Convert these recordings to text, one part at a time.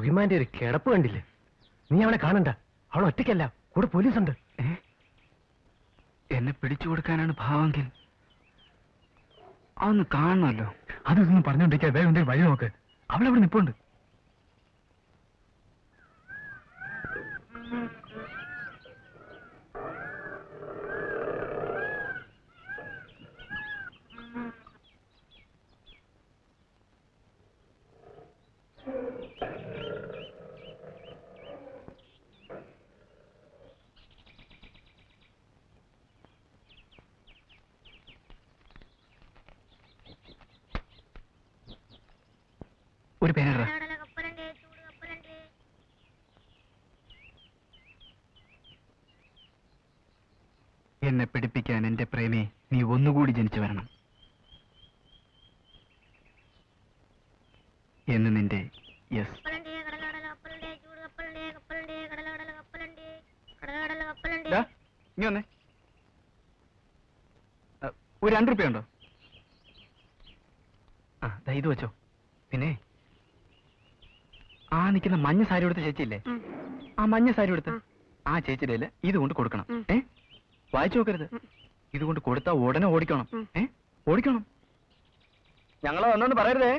സുഹിമാന്റെ ഒരു കിടപ്പ് കണ്ടില്ലേ നീ അവളെ കാണണ്ട അവൾ ഒറ്റയ്ക്കല്ല കൂടെ പോലീസുണ്ട് എന്നെ പിടിച്ചു കൊടുക്കാനാണ് ഭാവമെങ്കിൽ അതൊന്ന് കാണണമല്ലോ അതൊന്നും പറഞ്ഞോണ്ടിരിക്കാ വേഗം എന്തേലും വഴി നോക്ക് അവളവിടെ നിപ്പുണ്ട് ഒരു പേനടാ എന്നെ പിടിപ്പിക്കാൻ എന്റെ പ്രേമി നീ ഒന്നുകൂടി ജനിച്ചു വരണം എന്ന് നിന്റെ യെസ് ഇനി വന്നേ അ, ഒരു രണ്ട് റുപ്യ ഉണ്ടോ ആ ദാ ഇത് വെച്ചോ പിന്നെ ആ നിൽക്കുന്ന മഞ്ഞ സാരി കൊടുത്ത ചേച്ചിയില്ലേ ആ മഞ്ഞ സാരി കൊടുത്ത് ആ ചേച്ചിയുടെ ഇത് കൊണ്ട് കൊടുക്കണം ഏ വായിച്ചു നോക്കരുത് ഇത് കൊണ്ട് കൊടുത്താ ഉടനെ ഓടിക്കണം ഏ ഓടിക്കണം ഞങ്ങളെ വന്നോന്ന് പറയരുതേ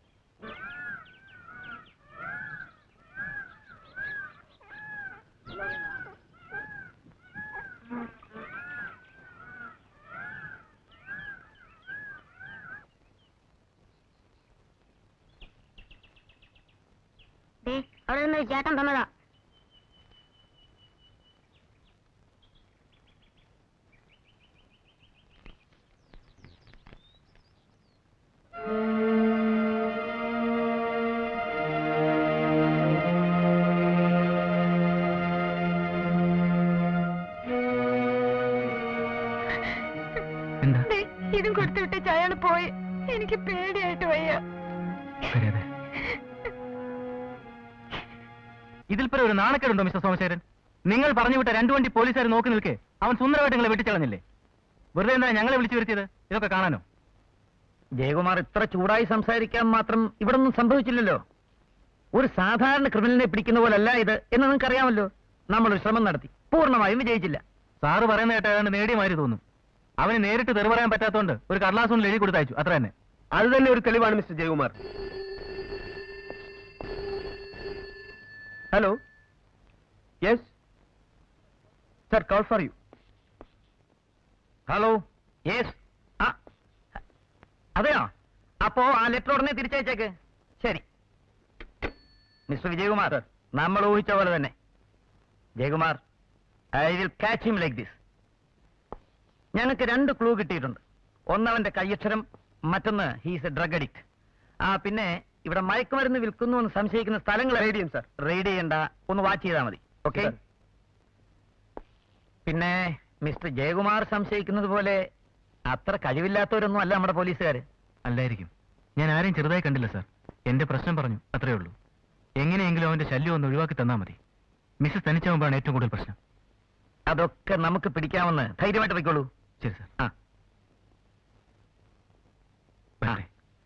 ദേ, അവിടെ നിന്ന് ഒരു ചേട്ടൻ തന്നതാ എന്താ ദേ, ഇതും കൊടുത്തു വിട്ടേച്ച് അയാൾ പോയി എനിക്ക് പേടിയായിട്ട് വയ്യ കരയാതെ ഇതിൽ ഒരു നാണക്കേടുണ്ടോ മിസ്റ്റർ സോമശേരൻ നിങ്ങൾ പറഞ്ഞു വിട്ട രണ്ടു വണ്ടി പോലീസുകാർ നോക്കി നിൽക്കെ അവൻ സുന്ദരമായിട്ട് നിങ്ങളെ വെട്ടിച്ചളഞ്ഞില്ലേ വെറുതെ എന്താ ഞങ്ങളെ വിളിച്ചു വരുത്തിയത് ഇതൊക്കെ കാണാനോ ജയകുമാർ ഇത്ര ചൂടായി സംസാരിക്കാൻ മാത്രം ഇവിടെ ഒന്നും സംഭവിച്ചില്ലല്ലോ ഒരു സാധാരണ ക്രിമിനലിനെ പിടിക്കുന്ന പോലല്ല ഇത് എന്ന് നിങ്ങൾക്ക് അറിയാമല്ലോ നമ്മളൊരു ശ്രമം നടത്തി പൂർണ്ണമായും വിജയിച്ചില്ല സാറ് പറയുന്ന കേട്ട ഏതാണ്ട് നേടിയ മാതിരി തോന്നും അവന് നേരിട്ട് തെറി പറയാൻ പറ്റാത്തോണ്ട് ഒരു കടലാസ് കൊണ്ട് എഴുതി കൊടുത്തയച്ചു അത്ര തന്നെ അത് തന്നെ ഒരു തെളിവാണ് mister Jayakumar hello yes sir call for you hello yes ആ അതെയോ അപ്പോ ആ ലെറ്റർ ഉടനെ തിരിച്ചയച്ചേക്ക് ശരി മിസ്റ്റർ വിജയകുമാർ നമ്മൾ ഊഹിച്ച പോലെ തന്നെ Jayakumar I will catch him like this ഞങ്ങൾക്ക് രണ്ട് ക്ലൂ കിട്ടിയിട്ടുണ്ട് ഒന്നവന്റെ കയ്യക്ഷരം മറ്റൊന്ന് ഹീസ് എ ഡ്രഗ് അഡിക്റ്റ് ആ പിന്നെ ഇവിടെ മയക്കുമരുന്ന് വിൽക്കുന്നു എന്ന് സംശയിക്കുന്ന സ്ഥലങ്ങൾ റെയ്ഡ് ചെയ്യും സർ റെയ്ഡ് ചെയ്യണ്ട ഒന്ന് വാച്ച് ചെയ്താൽ മതി ഓക്കെ Sir. പിന്നെ മിസ്റ്റർ ജയകുമാർ സംശയിക്കുന്നത് പോലെ അത്ര കഴിവില്ലാത്തവരൊന്നും അല്ല നമ്മുടെ പോലീസുകാർ അല്ലായിരിക്കും ഞാൻ ആരെയും ചെറുതായി കണ്ടില്ല സാർ എന്റെ പ്രശ്നം പറഞ്ഞു അത്രേ ഉള്ളൂ എങ്ങനെയെങ്കിലും അവന്റെ ശല്യം ഒന്ന് ഒഴിവാക്കി തന്നാ മതി മിസ്സസ് തനിച്ചാവുമ്പോഴാണ് ഏറ്റവും കൂടുതൽ പ്രശ്നം അതൊക്കെ നമുക്ക് പിടിക്കാമെന്ന് ധൈര്യമായിട്ട് പോയിക്കോളൂ ശരി സാർ ആ വരട്ടെ.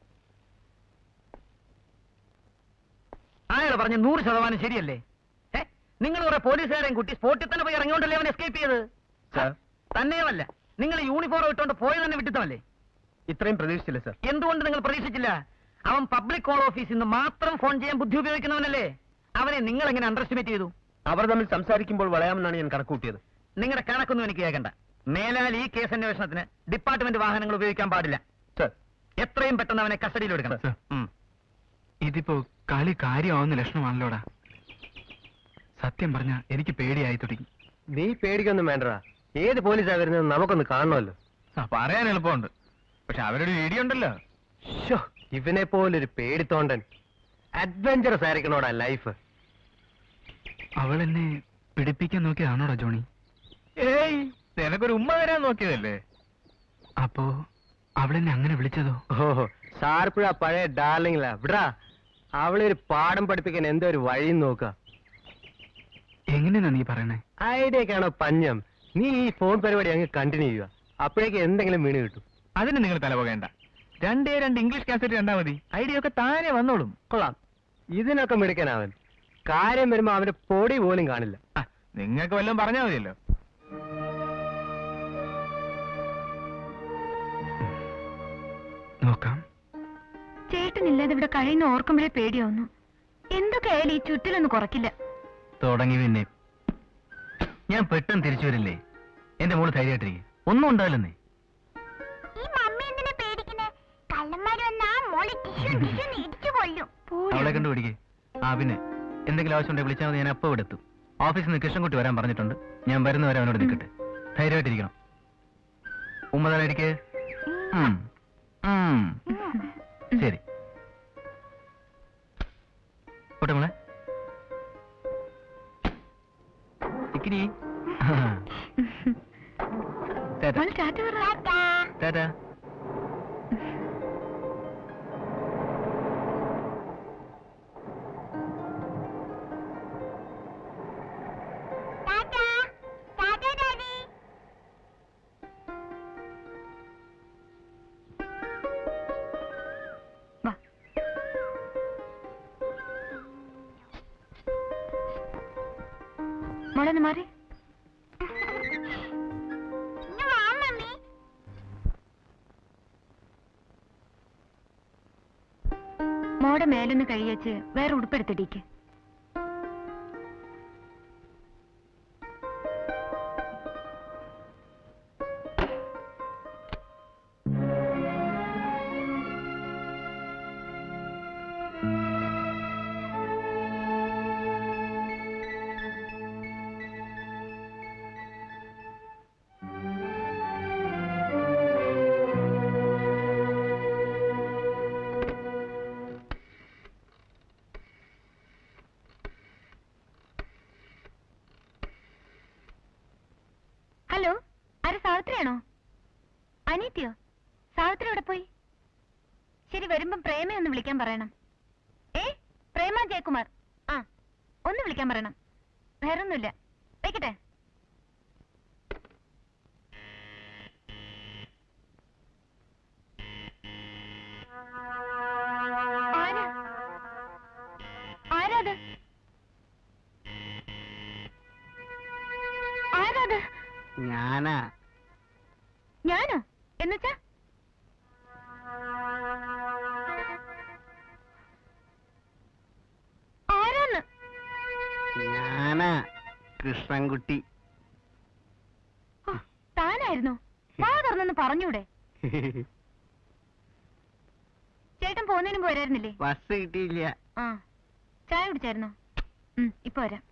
അയാൾ പറഞ്ഞ നൂറ് ശതമാനം ശരിയല്ലേ ഏ നിങ്ങൾ കുറെ പോലീസുകാരെയും കൂട്ടി സ്പോട്ടിൽ തന്നെ പോയി ഇറങ്ങിയോണ്ടല്ലേ അവൻ എസ്കേപ്പ് ചെയ്ത് സാർ തന്നെയുമല്ല നിങ്ങൾ യൂണിഫോം ഇട്ടുകൊണ്ട് പോയത് തന്നെ വിട്ടിത്തമല്ലേ ഇത്രയും പ്രതീക്ഷിച്ചില്ല സർ എന്തുകൊണ്ട് നിങ്ങൾ പ്രതീക്ഷിച്ചില്ല അവൻ പബ്ലിക് കോൾ ഓഫീസിൽ നിന്ന് മാത്രം ഫോൺ ചെയ്യാൻ ബുദ്ധി ഉപയോഗിക്കുന്നവനല്ലേ അവനെ നിങ്ങൾ എങ്ങനെ അണ്ടർ എസ്റ്റിമേറ്റ് ചെയ്തു അവർ തമ്മിൽ സംസാരിക്കുമ്പോൾ വളയാമെന്നാണ് ഞാൻ കണക്കൂട്ടിയത് നിങ്ങളുടെ കണക്കൊന്നും എനിക്ക് കേൾക്കണ്ട മേലാൽ ഈ കേസ് അന്വേഷണത്തിന് ഡിപ്പാർട്ട്മെന്റ് വാഹനങ്ങൾ ഉപയോഗിക്കാൻ പാടില്ല സർ എത്രയും പെട്ടെന്ന് അവനെ കസ്റ്റഡിയിൽ എടുക്കണം സർ. ഉം. ഇതിപ്പോ കളി കാര്യമാവുന്ന ലക്ഷണമാണല്ലോടാ സത്യം പറഞ്ഞ എനിക്ക് പേടിയായി തുടങ്ങി നീ പേടിക്കൊന്നും വേണ്ടടാ ഏത് പോലീസാ വരുന്നത് നമുക്കൊന്ന് കാണണമല്ലോ ആ, പറയാൻ എളുപ്പമുണ്ട് പക്ഷെ അവരുടെ വീഡിയോ ഉണ്ടല്ലോ ശ്ശോ, ഇവനെ പോലൊരു പേടിത്തോണ്ടൻ അഡ്വഞ്ചറസ് ആയിരിക്കണോടാ ലൈഫ് അവൾ എന്നെ പിടിപ്പിക്കാൻ നോക്കിയതാണോടാ ജോണി ഏയ് നിനക്കൊരു ഉമ്മ തരാൻ നോക്കിയതല്ലേ അപ്പോ അവളെന്നെ അങ്ങനെ വിളിച്ചതോ ഓഹോ ഷാർപ്പുഴ പഴയ ഡാർലിംഗിലാ വിടാ അവളെ ഒരു പാഠം പഠിപ്പിക്കാൻ എന്തോ ഒരു വഴി നോക്ക എങ്ങനെയാ നീ പറയണേ ഐഡിയക്കാണോ പഞ്ഞം നീ ഈ ഫോൺ പരിപാടി അങ്ങ് കണ്ടിന്യൂ ചെയ്യുക അപ്പോഴേക്ക് എന്തെങ്കിലും വീണ് കിട്ടും അതിന് നിങ്ങൾ തലപോകേണ്ട രണ്ടേ രണ്ട് ഇംഗ്ലീഷ് കാസറ്റ് കണ്ടാ മതി ഐഡിയ ഒക്കെ താനെ വന്നോളും കൊള്ളാം ഇതിനൊക്കെ മിടുക്കനാവൻ കാര്യം വരുമ്പോ അവന്റെ പൊടി പോലും കാണില്ല നിങ്ങൾക്ക് വല്ലതും പറഞ്ഞാൽ മതിയല്ലോ നോക്കാം ചേട്ടനില്ലാതെ ഇവിടെ കഴിയുന്ന ഓർക്കുമ്പോഴേ പേടിയാവുന്നു എന്തൊക്കെ ആയാലും ഈ ചുറ്റിലൊന്നും കുറയ്ക്കില്ല തുടങ്ങി പിന്നെ ഞാൻ പെട്ടെന്ന് തിരിച്ചു വരില്ലേ എന്റെ മോള് ധൈര്യമായിട്ടിരിക്കും ഒന്നും ഉണ്ടാവില്ലെന്നേ ഈ മമ്മി എന്തിനാ പേടിക്കുന്നേ കള്ളന്മാര് വന്നാ മോളെ ടിഷ്യൂ ടിഷ്യൂ ഇടിച്ചു കൊല്ലും അവളെ കണ്ടു പിടിക്കേ ആ പിന്നെ എന്തെങ്കിലും ആവശ്യമുണ്ടെങ്കിൽ വിളിച്ചാൽ മതി ഞാൻ അപ്പോൾ ഇവിടെ എത്തും ഓഫീസിൽ നിന്ന് കൃഷ്ണൻകുട്ടി വരാൻ പറഞ്ഞിട്ടുണ്ട് ഞാൻ വരുന്നവരെ അവനോട് നിൽക്കട്ടെ ധൈര്യമായിട്ടിരിക്കണം ഉമ്മതായിരിക്കേ ശരി പോട്ടെ മോളെ ഇക്കിരി ടാറ്റ മോള് ടാറ്റ പറ ടാറ്റ വാ മോളൊന്ന് മാറി മോടെ മേലൊന്ന് കഴിയച്ച് വേറെ ഉടുപ്പെടുത്തിടിക്ക് ഹലോ ആര് സാവിത്രിയാണോ അനീത്തിയോ സാവിത്രി എവിടെ പോയി ശരി വരുമ്പം പ്രേമയെ ഒന്ന് വിളിക്കാൻ പറയണം ഏ പ്രേമ ജയകുമാർ ആ ഒന്ന് വിളിക്കാൻ പറയണം വേറൊന്നുമില്ല വെക്കട്ടെ ആരാ ആരാത് ആരാത് ഞാനാ ഞാനോ എന്നുവെച്ചാ ആരാന്ന് ഞാനാ കൃഷ്ണൻകുട്ടി ഓ, താനായിരുന്നോ വാ തുറന്നൊന്ന് പറഞ്ഞൂടെ ചേട്ടൻ പോകുന്നതിന് മുമ്പ് വരായിരുന്നില്ലേ ബസ് കിട്ടിയില്ല ആ ചായ കുടിച്ചായിരുന്നോ ഉം ഇപ്പൊ വരാം